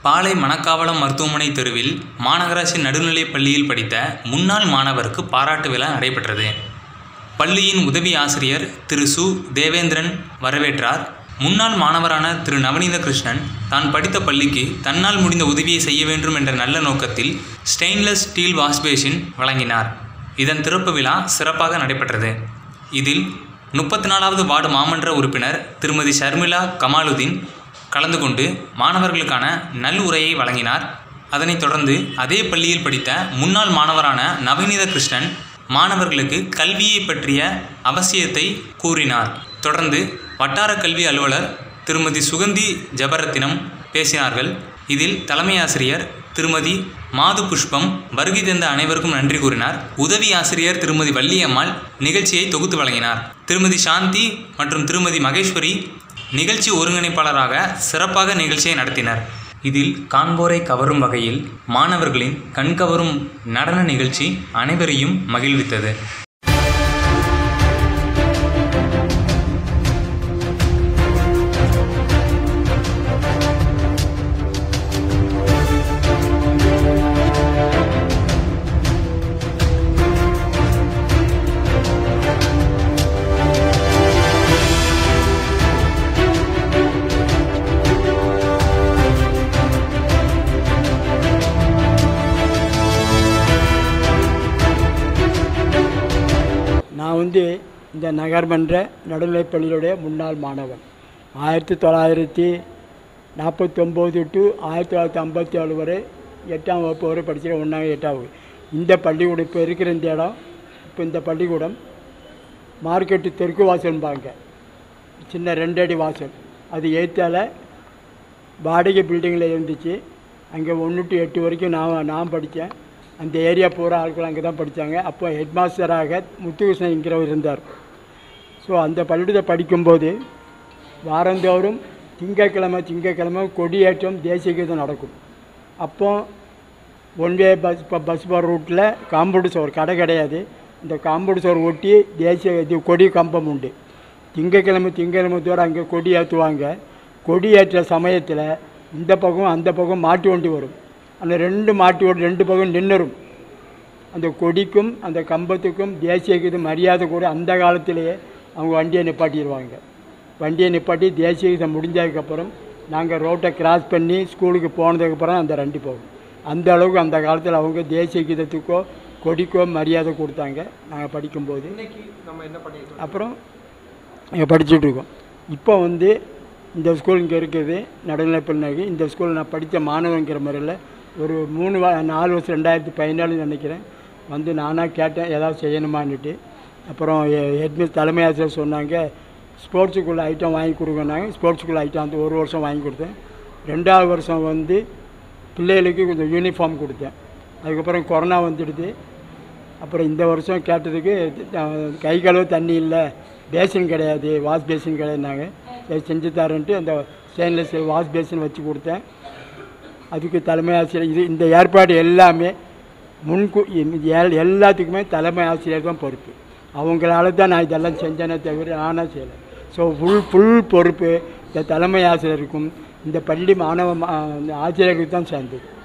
பாளை மணக்காவலம் மருத்துவமனை தெருவில் மாநகராட்சி நடுநிலைப் பள்ளியில் படித்த முன்னாள் மாணவருக்கு பாராட்டு விழா நடைபெற்றது பள்ளியின் உதவி ஆசிரியர் திரு சு தேவேந்திரன் வரவேற்றார் முன்னாள் மாணவரான திரு நவநீத கிருஷ்ணன் தான் படித்த பள்ளிக்கு தன்னால் முடிந்த உதவியை செய்ய வேண்டும் என்ற நல்ல நோக்கத்தில் ஸ்டெயின்லெஸ் ஸ்டீல் வாஷ்பேஷின் வழங்கினார் இதன் திறப்பு விழா சிறப்பாக நடைபெற்றது இதில் முப்பத்தி நாலாவது வார்டு மாமன்ற உறுப்பினர் திருமதி ஷர்மிளா கமாலுதீன் கலந்து கொண்டு மாணவர்களுக்கான நல்லுரையை வழங்கினார் அதனைத் தொடர்ந்து அதே பள்ளியில் படித்த முன்னாள் மாணவரான நவநீத கிருஷ்ணன் மாணவர்களுக்கு கல்வியை பற்றிய அவசியத்தை கூறினார் தொடர்ந்து வட்டார கல்வி அலுவலர் திருமதி சுகந்தி ஜபரத்தினம் பேசினார்கள் இதில் தலைமை ஆசிரியர் திருமதி மாது புஷ்பம் வருகை தந்த அனைவருக்கும் நன்றி கூறினார் உதவி ஆசிரியர் திருமதி வள்ளியம்மாள் நிகழ்ச்சியை தொகுத்து வழங்கினார் திருமதி சாந்தி மற்றும் திருமதி மகேஸ்வரி நிகழ்ச்சி ஒருங்கிணைப்பாளராக சிறப்பாக நிகழ்ச்சியை நடத்தினர் இதில் காண்போரை கவரும் வகையில் மாணவர்களின் கண்கவரும் நடன நிகழ்ச்சி அனைவரையும் மகிழ்வித்தது நான் வந்து இந்த நகர்மன்ற நடுநிலைப்பள்ளியுடைய முன்னாள் மாணவன் ஆயிரத்தி தொள்ளாயிரத்தி நாற்பத்தொம்போது டு ஆயிரத்தி தொள்ளாயிரத்தி ஐம்பத்தி ஏழு வரை எட்டாம் வகுப்பு வரை படிச்சிருக்கேன் ஒன்றாம் எட்டாம் வகுப்பு இந்த பள்ளிக்கூடம் இப்போ இருக்கிற இந்த இடம் இப்போ இந்த பள்ளிக்கூடம் மார்க்கெட்டு தெற்கு வாசல்பாங்க சின்ன ரெண்டு அடி வாசல் அது எய்த்தால வாடகை பில்டிங்கில் இருந்துச்சு அங்கே ஒன்று டு எட்டு வரைக்கும் நான் நான் படித்தேன் அந்த ஏரியா பூரா ஆட்கள் அங்கே தான் படித்தாங்க அப்போ ஹெட்மாஸ்டராக முத்துகிருஷ்ணங்கிறவர் இருந்தார் ஸோ அந்த பள்ளிக்கூடத்தை படிக்கும்போது வாரந்தோறும் திங்கக்கிழமை திங்கக்கிழமை கொடியேற்றம் தேசிய கீதம் நடக்கும் அப்போ ஒன் வே பஸ் இப்போ பஸ் போகிற ரூட்டில் காம்பவுண்டு சோர் கடை கிடையாது இந்த காம்பவுண்டு சோர் ஒட்டி தேசிய இது கொடி கம்பம் உண்டு திங்கக்கிழமை திங்கக்கிழமை தூரம் அங்கே கொடி ஏற்றுவாங்க கொடி ஏற்ற சமயத்தில் இந்த பக்கம் அந்த பக்கம் மாட்டு வண்டி வரும் அந்த ரெண்டு மாட்டு வண்டி ரெண்டு பக்கம் நின்றுரும் அந்த கொடிக்கும் அந்த கம்பத்துக்கும் தேசிய கீதம் மரியாதை கூட அந்த காலத்திலேயே அவங்க வண்டியை நிப்பாட்டிடுவாங்க வண்டியை நிப்பாட்டி தேசிய கீதம் முடிஞ்சதுக்கப்புறம் நாங்கள் ரோட்டை கிராஸ் பண்ணி ஸ்கூலுக்கு போனதுக்கப்புறம் அந்த வண்டி போகும் அந்த அளவுக்கு அந்த காலத்தில் அவங்க தேசிய கீதத்துக்கோ கொடிக்கோ மரியாதை கொடுத்தாங்க நாங்கள் படிக்கும்போது அப்புறம் இங்கே படிச்சுட்டு இருக்கோம் இப்போ வந்து இந்த ஸ்கூல் இங்கே இருக்குது நடுநிலைப்பள்ளி இந்த ஸ்கூல் நான் படித்த மாணவங்கிற முறையில் ஒரு மூணு வா நாலு வருஷம் ரெண்டாயிரத்தி பதினாலு நினைக்கிறேன் வந்து நானாக கேட்டேன் ஏதாவது செய்யணுமான்னுட்டு அப்புறம் ஹெட்மிஸ் தலைமை ஆசிரியர் சொன்னாங்க ஸ்போர்ட்ஸுக்குள்ள ஐட்டம் வாங்கி கொடுங்கன்னாங்க ஸ்போர்ட்ஸுக்குள்ள ஐட்டம் வந்து ஒரு வருஷம் வாங்கி கொடுத்தேன் ரெண்டாவது வருஷம் வந்து பிள்ளைகளுக்கு கொஞ்சம் யூனிஃபார்ம் கொடுத்தேன் அதுக்கப்புறம் கொரோனா வந்துடுது அப்புறம் இந்த வருஷம் கேட்டதுக்கு அஹ், கை கழுவு தண்ணி இல்லை பேசின் கிடையாது வாஷ் பேசின் கிடையாதுனாங்க சரி செஞ்சு தரேன்ட்டு அந்த ஸ்டெயின்லெஸ் ஸ்டீல் வாஷ் பேசின் வச்சு கொடுத்தேன் அதுக்கு தலைமை ஆசிரியர் இது இந்த ஏற்பாடு எல்லாமே முன்கூ இது எல்- எல்லாத்துக்குமே தலைமை ஆசிரியர் தான் பொறுப்பு அவங்களால தான் நான் இதெல்லாம் செஞ்சேனே தவிர நானாக செய்யலை ஸோ ஃபுல் ஃபுல் பொறுப்பு இந்த தலைமை ஆசிரியருக்கும் இந்த பள்ளி மாணவ மா- ஆசிரியர்களுக்கு தான் சேர்ந்தது